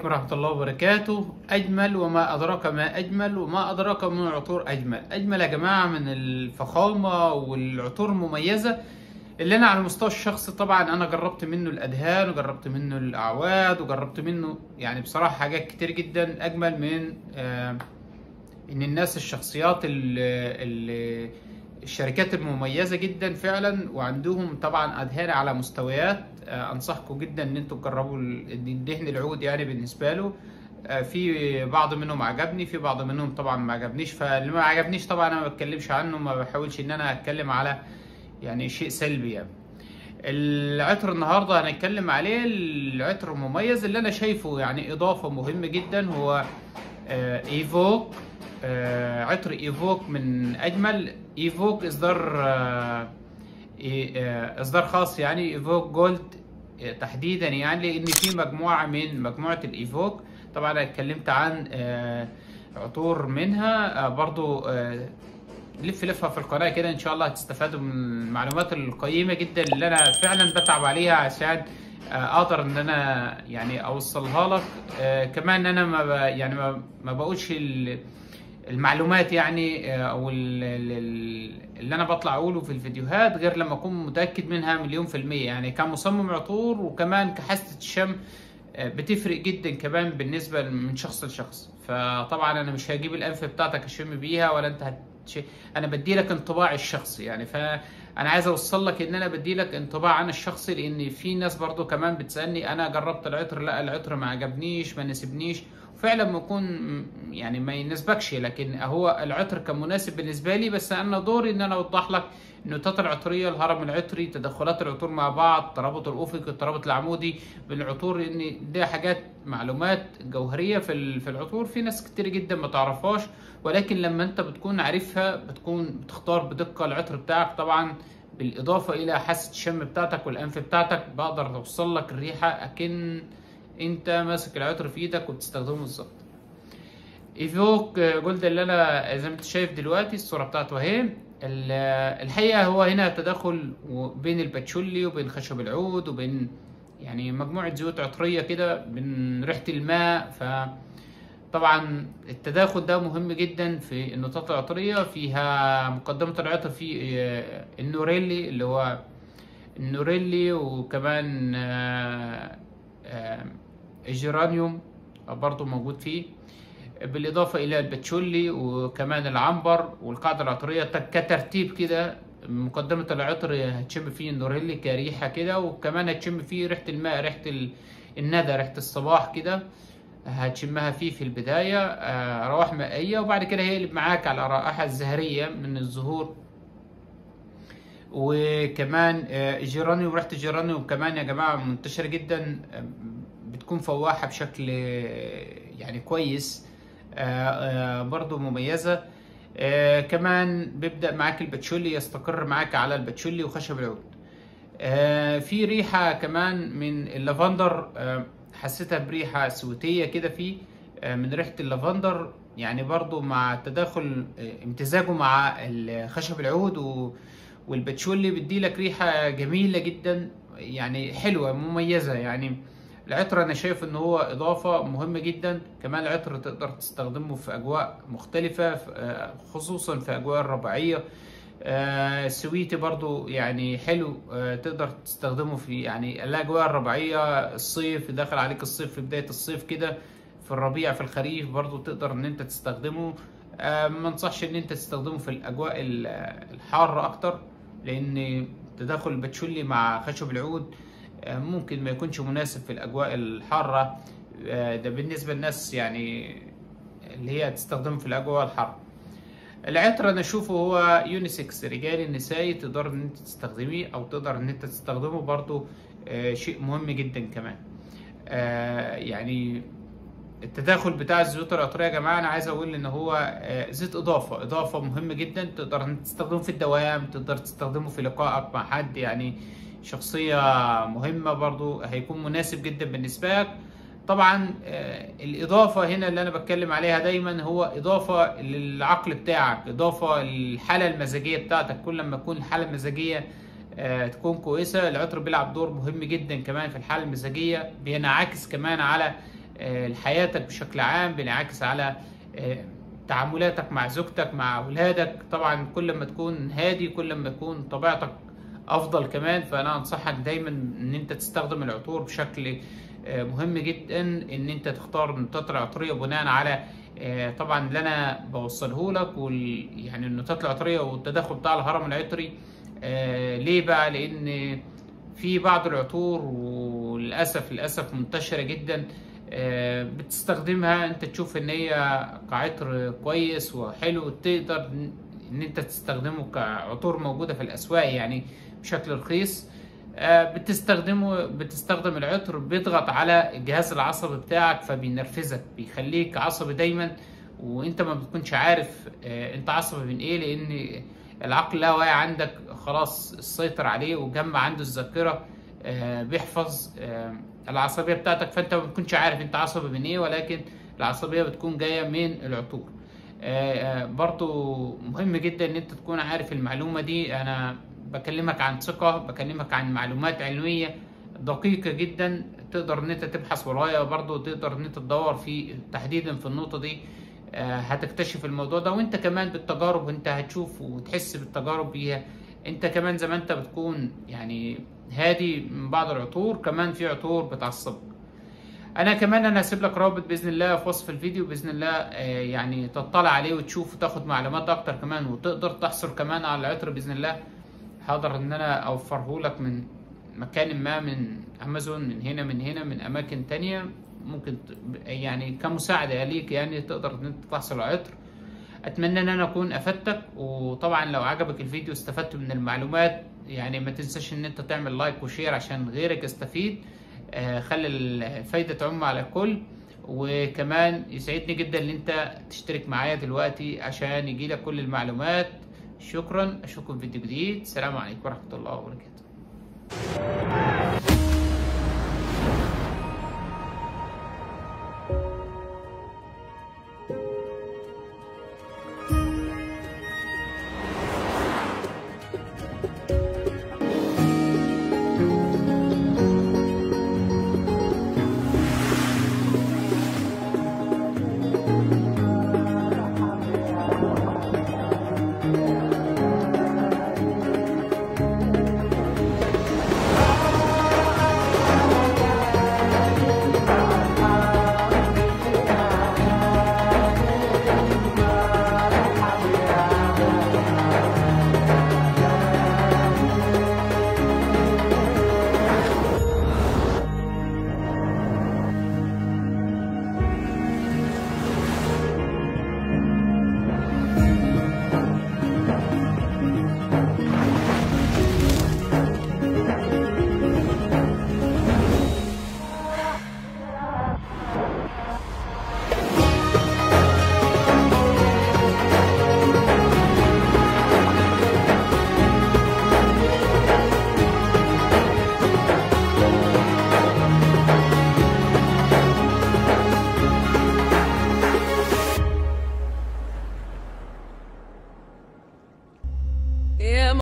ورحمة الله وبركاته أجمل وما أدراك ما أجمل وما أدراك من العطور أجمل أجمل يا جماعة من الفخامة والعطور المميزة اللي أنا على المستوى الشخصي طبعا أنا جربت منه الأدهان وجربت منه الأعواد وجربت منه يعني بصراحة حاجات كتير جدا أجمل من آه إن الناس الشخصيات اللي الشركات المميزه جدا فعلا وعندهم طبعا ادهان على مستويات انصحكم جدا ان انتم تجربوا الدهن العود يعني بالنسبه له في بعض منهم عجبني في بعض منهم طبعا ما عجبنيش فاللي ما عجبنيش طبعا انا ما بتكلمش عنه ما بحاولش ان انا اتكلم على يعني شيء سلبي يعني العطر النهارده هنتكلم عليه العطر المميز اللي انا شايفه يعني اضافه مهمه جدا هو ايفوك آه عطر ايفوك من اجمل ايفوك اصدار آه آه اصدار خاص يعني ايفوك جولد تحديدا يعني لان في مجموعه من مجموعه الايفوك طبعا انا اتكلمت عن عطور منها برضو لف لفها في القناه كده ان شاء الله هتستفادوا من المعلومات القيمه جدا اللي انا فعلا بتعب عليها عشان اقدر ان انا يعني اوصلها لك كمان انا ما يعني ما بقولش المعلومات يعني او اللي انا بطلع اقوله في الفيديوهات غير لما اكون متاكد منها مليون في الميه يعني كمصمم عطور وكمان كحاسه الشم بتفرق جدا كمان بالنسبه من شخص لشخص فطبعا انا مش هجيب الانف بتاعتك اشم بيها ولا انت هتش... انا بدي لك انطباع الشخصي يعني فانا عايز اوصل لك ان انا بدي لك انطباع عن الشخصي لان في ناس برضو كمان بتسالني انا جربت العطر لا العطر ما عجبنيش ما ناسبنيش فعلا بكون يعني ما يناسبكش لكن هو العطر كان مناسب بالنسبه لي بس انا دوري ان انا اوضح لك النوتات العطريه الهرم العطري تدخلات العطور مع بعض الترابط الافقي الترابط العمودي بالعطور ان دي حاجات معلومات جوهريه في في العطور في ناس كتير جدا ما تعرفهاش ولكن لما انت بتكون عارفها بتكون بتختار بدقه العطر بتاعك طبعا بالاضافه الى حاسه الشم بتاعتك والانف بتاعتك بقدر اوصل لك الريحه اكن انت ماسك العطر في ايدك وبتستخدمه بالظبط ايفوك جولد اللي انا زي ما انت شايف دلوقتي الصوره بتاعته اهي الحقيقه هو هنا تداخل بين الباتشولي وبين خشب العود وبين يعني مجموعه زيوت عطريه كده من ريحه الماء ف طبعا التداخل ده مهم جدا في النوتات العطريه فيها مقدمه العطر في النوريلي اللي هو النوريلي وكمان الجيرانيوم برضو موجود فيه بالإضافة إلى البتشولي وكمان العنبر والقاعدة العطرية كترتيب كده مقدمة العطر هتشم فيه النوريلي كريحة كده وكمان هتشم فيه ريحة الماء ريحة الندى ريحة الصباح كده هتشمها فيه في البداية روائح مائية وبعد كده هيقلب معاك على رائحة الزهرية من الزهور وكمان الجيرانيوم ريحه الجيرانيوم كمان يا جماعه منتشره جدا بتكون فواحه بشكل يعني كويس برضو مميزه كمان بيبدا معاك الباتشولي يستقر معاك على الباتشولي وخشب العود في ريحه كمان من اللافندر حسيتها بريحه سويتيه كده فيه من ريحه اللافندر يعني برضو مع تداخل امتزاجه مع خشب العود و والباتشولي بيدي لك ريحه جميله جدا يعني حلوه مميزه يعني العطر انا شايف ان هو اضافه مهمه جدا كمان العطر تقدر تستخدمه في اجواء مختلفه خصوصا في اجواء الربيعيه آه سويتي برضو يعني حلو آه تقدر تستخدمه في يعني الاجواء الربيعيه الصيف داخل عليك الصيف في بدايه الصيف كده في الربيع في الخريف برضو تقدر ان انت تستخدمه آه ما انصحش ان انت تستخدمه في الاجواء الحاره اكتر لان تداخل الباتشولي مع خشب العود ممكن ما يكونش مناسب في الاجواء الحاره ده بالنسبه للناس يعني اللي هي تستخدمه في الاجواء الحاره العطر انا اشوفه هو يونيسكس رجالي نسائي تقدر ان انت تستخدميه او تقدر ان انت تستخدمه برضو شيء مهم جدا كمان يعني التداخل بتاع الزيوت العطريه يا جماعه انا عايز اقول ان هو زيت اضافه اضافه مهمه جدا تقدر ان تستخدمه في الدوام تقدر تستخدمه في لقائك مع حد يعني شخصيه مهمه برضو هيكون مناسب جدا بالنسبه لك طبعا الاضافه هنا اللي انا بتكلم عليها دايما هو اضافه للعقل بتاعك اضافه للحاله المزاجيه بتاعتك كل ما تكون الحاله المزاجيه تكون كويسه العطر بيلعب دور مهم جدا كمان في الحاله المزاجيه بينعكس كمان على آه، حياتك بشكل عام بينعكس على آه، تعاملاتك مع زوجتك مع اولادك طبعا كل ما تكون هادي كل ما تكون طبيعتك افضل كمان فانا انصحك دايما ان انت تستخدم العطور بشكل آه، مهم جدا ان انت تختار النوتات العطريه بناء على آه، طبعا اللي انا بوصله لك وال يعني النوتات العطريه والتداخل بتاع الهرم العطري آه، ليه بقى لان في بعض العطور وللاسف للاسف منتشره جدا آه، بتستخدمها انت تشوف ان هي كعطر كويس وحلو تقدر ان انت تستخدمه كعطور موجوده في الاسواق يعني بشكل رخيص آه، بتستخدمه بتستخدم العطر بيضغط على الجهاز العصبي بتاعك فبينرفزك بيخليك عصبي دايما وانت ما بتكونش عارف آه، انت عصبي من ايه لان العقل اللاواعي عندك خلاص سيطر عليه وجمع عنده الذاكره آه، بيحفظ آه، العصبيه بتاعتك فانت ما بتكونش عارف انت عصبي من ايه ولكن العصبيه بتكون جايه من العطور آه، آه، برضو مهم جدا ان انت تكون عارف المعلومه دي انا بكلمك عن ثقه بكلمك عن معلومات علميه دقيقه جدا تقدر ان انت تبحث ورايا برضو تقدر ان انت تدور في تحديدا في النقطه دي آه، هتكتشف الموضوع ده وانت كمان بالتجارب انت هتشوف وتحس بالتجارب بيها انت كمان زي ما انت بتكون يعني هادي من بعض العطور كمان في عطور بتعصبك انا كمان انا هسيب لك رابط باذن الله في وصف الفيديو باذن الله آه، يعني تطلع عليه وتشوف وتاخد معلومات اكتر كمان وتقدر تحصل كمان على العطر باذن الله هقدر ان انا اوفره لك من مكان ما من امازون من هنا من هنا من اماكن تانية ممكن ت- يعني كمساعدة ليك يعني تقدر ان انت تحصل على عطر اتمنى ان انا اكون افدتك وطبعا لو عجبك الفيديو استفدت من المعلومات يعني ما تنساش ان انت تعمل لايك وشير عشان غيرك يستفيد آه، خلي الفايدة تعم على الكل وكمان يسعدني جدا ان انت تشترك معايا دلوقتي عشان يجيلك كل المعلومات شكرا اشوفكم في فيديو جديد السلام عليكم ورحمة الله وبركاته